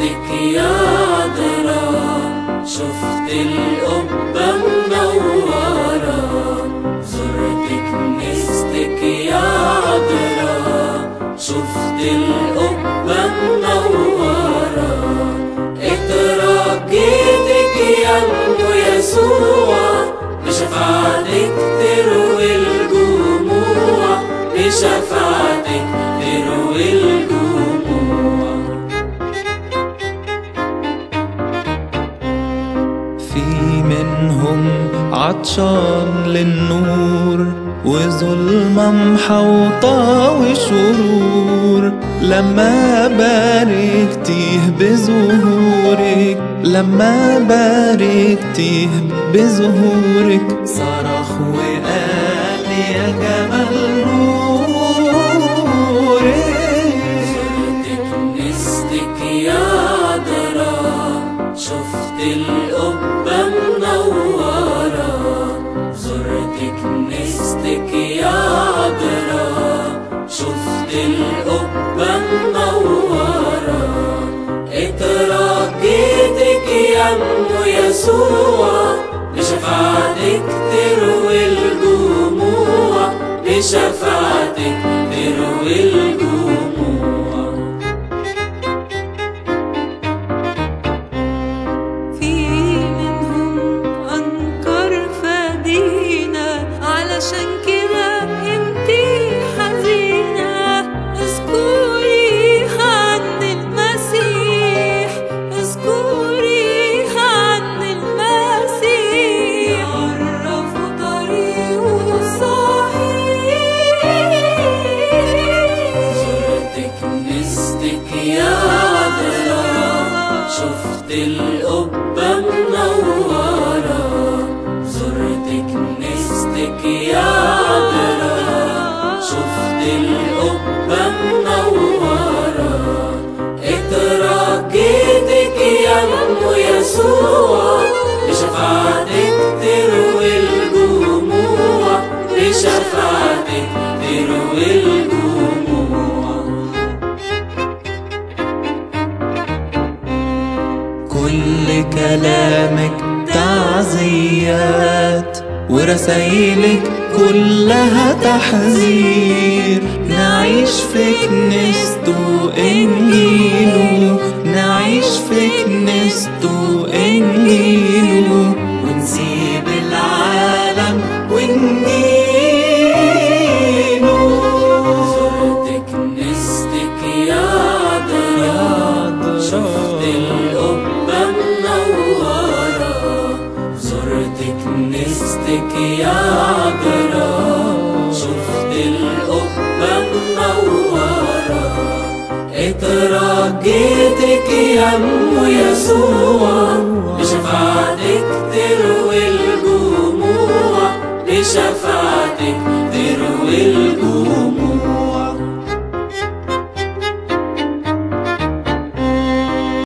كنيستك يا عذراء شفت القبة منورة زرت كنيستك يا عذراء شفت القبة منورة اترجيتك يا ام يسوع بشفاعتك تروي الجموع بشفاعتك تروي الجموع في منهم عطشان للنور وظلمة محوطة وشرور لما باركتيه بظهورك لما باركتيه بظهورك صرخ وقال يا جمال نورك زرت كنيستك يا عذراء شفت القبة منورة زرت كنيستك يا عذراء شفت القبة منورة اترجيتك يا ام يسوع بشفاعتك تروي الجموع بشفاعتك تروي الجموع في منهم أنكر فدينا علشان كده انتي حزينة اذكري عن المسيح اذكري عن المسيح عرفوا طريقه الصحيح زرت كنيستك يا عذراء شفت القبة منورة زرت كنيستك يا عذراء شفت القبة منورة اترجيتك يا ام يسوع بشفاعتك تروي الجموع بشفاعتك تروي الجموع كل كلامك تعزيات ورسايلك كلها تحذير نعيش في كنيسته إنجيله نعيش في كنيسته إنجيله ونسيب العالم ونجيله زرت كنيستك يا عذراء شفت القبة منورة زرت كنيستك يا عذراء شفت القبة منورة اترجيتك يا ام يسوع بشفاعتك